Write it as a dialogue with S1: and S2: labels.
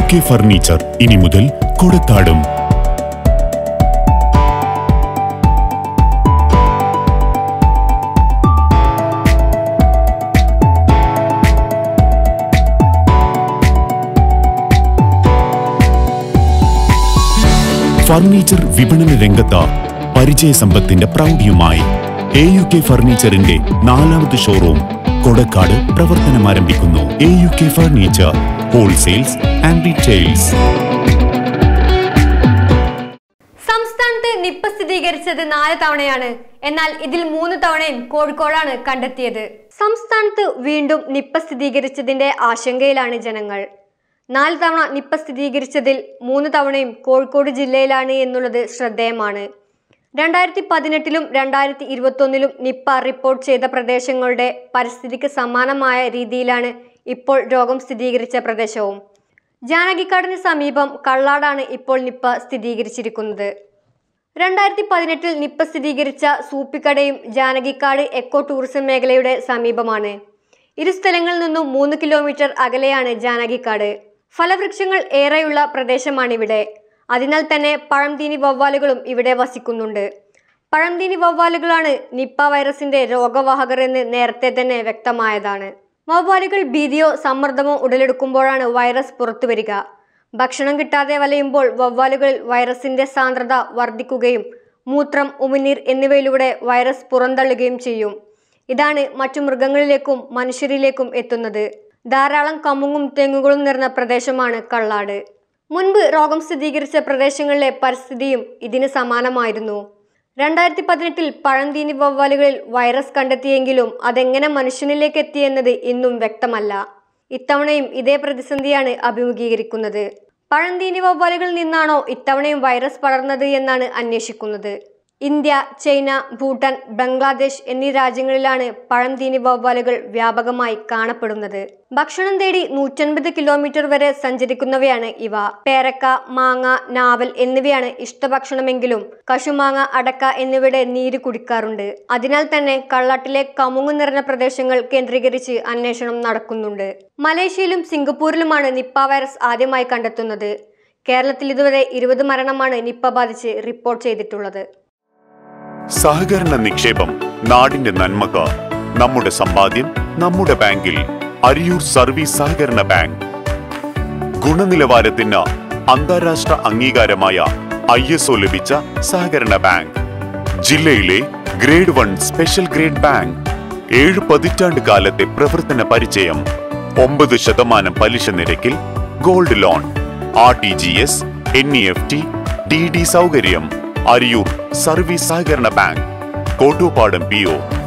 S1: K furniture ഇനി മുതൽ കൊടത്താടും furniture വിപണന രംഗത്ത് പരിചയസമ്പത്തിന്റെ പ്രൗഢിയുമായി എ യു കെ ഫർണിച്ചറിന്റെ നാലാമത് ഷോറൂം കൊടക്കാട് പ്രവർത്തനം ആരംഭിക്കുന്നു A U K furniture wholesales and retails
S2: സംസ്ഥാനത്ത് നിപ്പ സ്ഥിരീകരിച്ചത് നാല് തവണയാണ് എന്നാൽ ഇതിൽ മൂന്ന് തവണയും കോഴിക്കോടാണ് കണ്ടെത്തിയത് സംസ്ഥാനത്ത് വീണ്ടും നിപ്പ സ്ഥിരീകരിച്ചതിന്റെ ആശങ്കയിലാണ് ജനങ്ങൾ നാല് തവണ നിപ്പ സ്ഥിരീകരിച്ചതിൽ മൂന്ന് തവണയും കോഴിക്കോട് ജില്ലയിലാണ് എന്നുള്ളത് ശ്രദ്ധേയമാണ് രണ്ടായിരത്തി പതിനെട്ടിലും രണ്ടായിരത്തി ഇരുപത്തൊന്നിലും നിപ്പ റിപ്പോർട്ട് ചെയ്ത പ്രദേശങ്ങളുടെ പരിസ്ഥിതിക്ക് സമാനമായ രീതിയിലാണ് ഇപ്പോൾ രോഗം സ്ഥിരീകരിച്ച പ്രദേശവും ജാനകിക്കാടിന് സമീപം കള്ളാടാണ് ഇപ്പോൾ നിപ്പ സ്ഥിരീകരിച്ചിരിക്കുന്നത് രണ്ടായിരത്തി പതിനെട്ടിൽ നിപ്പ സ്ഥിരീകരിച്ച സൂപ്പിക്കടയും ജാനകിക്കാട് എക്കോ ടൂറിസം മേഖലയുടെ സമീപമാണ് ഇരു സ്ഥലങ്ങളിൽ നിന്നും മൂന്ന് കിലോമീറ്റർ അകലെയാണ് ജാനകിക്കാട് ഫലവൃക്ഷങ്ങൾ ഏറെയുള്ള പ്രദേശമാണിവിടെ അതിനാൽ തന്നെ പഴംതീനി വവ്വാലുകളും ഇവിടെ വസിക്കുന്നുണ്ട് പഴംതീനി വവ്വാലുകളാണ് നിപ്പ വൈറസിന്റെ രോഗവാഹകർ എന്ന് നേരത്തെ തന്നെ വ്യക്തമായതാണ് വവ്വാലുകൾ ഭീതിയോ സമ്മർദ്ദമോ ഉടലെടുക്കുമ്പോഴാണ് വൈറസ് പുറത്തുവരിക ഭക്ഷണം കിട്ടാതെ വലയുമ്പോൾ വവ്വാലുകളിൽ വൈറസിന്റെ സാന്ദ്രത വർദ്ധിക്കുകയും മൂത്രം ഉമിനീർ എന്നിവയിലൂടെ വൈറസ് പുറന്തള്ളുകയും ചെയ്യും ഇതാണ് മറ്റു മൃഗങ്ങളിലേക്കും മനുഷ്യരിലേക്കും എത്തുന്നത് ധാരാളം കമുങ്ങും തെങ്ങുകളും നിറഞ്ഞ പ്രദേശമാണ് കള്ളാട് മുൻപ് രോഗം സ്ഥിരീകരിച്ച പ്രദേശങ്ങളിലെ പരിസ്ഥിതിയും ഇതിന് സമാനമായിരുന്നു രണ്ടായിരത്തി പതിനെട്ടിൽ പഴന്തീനി വവ്വാലുകളിൽ വൈറസ് കണ്ടെത്തിയെങ്കിലും അതെങ്ങനെ മനുഷ്യനിലേക്ക് എത്തിയെന്നത് ഇന്നും വ്യക്തമല്ല ഇത്തവണയും ഇതേ പ്രതിസന്ധിയാണ് അഭിമുഖീകരിക്കുന്നത് പഴന്തീനി വവ്വാലുകളിൽ നിന്നാണോ ഇത്തവണയും വൈറസ് പടർന്നത് എന്നാണ് അന്വേഷിക്കുന്നത് ഇന്ത്യ ചൈന ഭൂട്ടാൻ ബംഗ്ലാദേശ് എന്നീ രാജ്യങ്ങളിലാണ് പഴംതീനി വവ്വാലുകൾ വ്യാപകമായി കാണപ്പെടുന്നത് ഭക്ഷണം തേടി നൂറ്റൻപത് കിലോമീറ്റർ വരെ സഞ്ചരിക്കുന്നവയാണ് ഇവ പേരക്ക മാങ്ങ നാവൽ എന്നിവയാണ് ഇഷ്ടഭക്ഷണമെങ്കിലും കശുമാങ്ങ അടക്ക എന്നിവയുടെ നീര് കുടിക്കാറുണ്ട് അതിനാൽ തന്നെ കള്ളാട്ടിലെ കമുങ്ങു നിറഞ്ഞ പ്രദേശങ്ങൾ കേന്ദ്രീകരിച്ച് അന്വേഷണം നടക്കുന്നുണ്ട് മലേഷ്യയിലും സിംഗപ്പൂരിലുമാണ് നിപ്പ വൈറസ് ആദ്യമായി കണ്ടെത്തുന്നത് കേരളത്തിൽ ഇതുവരെ ഇരുപത് മരണമാണ് നിപ്പ ബാധിച്ച് റിപ്പോർട്ട് ചെയ്തിട്ടുള്ളത്
S1: സഹകരണ നിക്ഷേപം നാടിന്റെ നന്മക്ക് നമ്മുടെ സമ്പാദ്യം നമ്മുടെ ബാങ്കിൽ അരിയൂർ സർവീസ് സഹകരണ ബാങ്ക് ഗുണനിലവാരത്തിന് അന്താരാഷ്ട്ര അംഗീകാരമായ ഐ എസ് ഒ ലഭിച്ച സഹകരണ ബാങ്ക് ജില്ലയിലെ grade one special grade bank ഏഴ് പതിറ്റാണ്ട് കാലത്തെ പ്രവർത്തന പരിചയം ഒമ്പത് ശതമാനം പലിശ നിരക്കിൽ gold loan R T G S N E F T D D സൗകര്യം അരിയൂർ സർവീസ് സഹകരണ ബാങ്ക് കോട്ടൂപ്പാടം പി ഒ